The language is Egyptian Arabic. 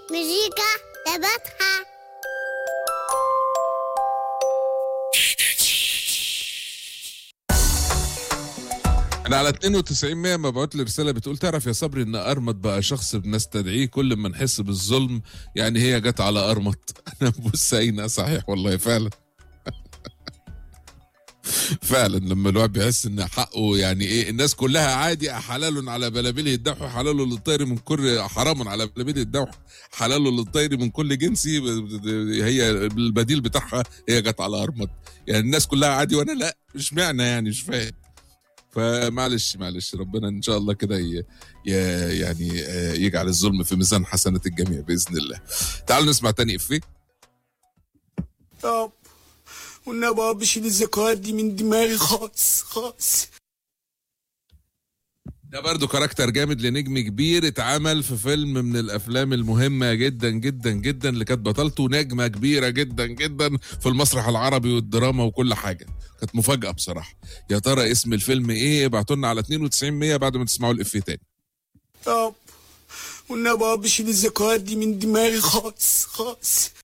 مزيكا تبعتها انا على 92 100 مبعوت لي رساله بتقول تعرف يا صبري ان ارمط بقى شخص بنستدعيه كل ما نحس بالظلم يعني هي جت على ارمط انا ببص عينها صحيح والله فعلا فعلا لما الواحد بيحس ان حقه يعني ايه الناس كلها عادي حلال على بلابله الدوح حلال للطير من كل حرام على بلابله الدوح حلال للطير من كل جنسي هي البديل بتاعها هي جت على ارمط يعني الناس كلها عادي وانا لا مش معنى يعني مش فاهم فمعلش معلش ربنا ان شاء الله كده ي... ي... يعني آه، يجعل الظلم في ميزان حسنة الجميع باذن الله. تعالوا نسمع تاني افيه طب والنبي يا بشيل الذكريات دي من دماغي خالص خالص ده برضو كاركتر جامد لنجم كبير اتعمل في فيلم من الافلام المهمه جدا جدا جدا اللي كانت بطلته نجمه كبيره جدا جدا في المسرح العربي والدراما وكل حاجه كانت مفاجاه بصراحه يا ترى اسم الفيلم ايه ابعتوا لنا على 92 100 بعد ما تسمعوا الافيه تاني طب والنبي يا بشيل الذكريات دي من دماغي خالص خالص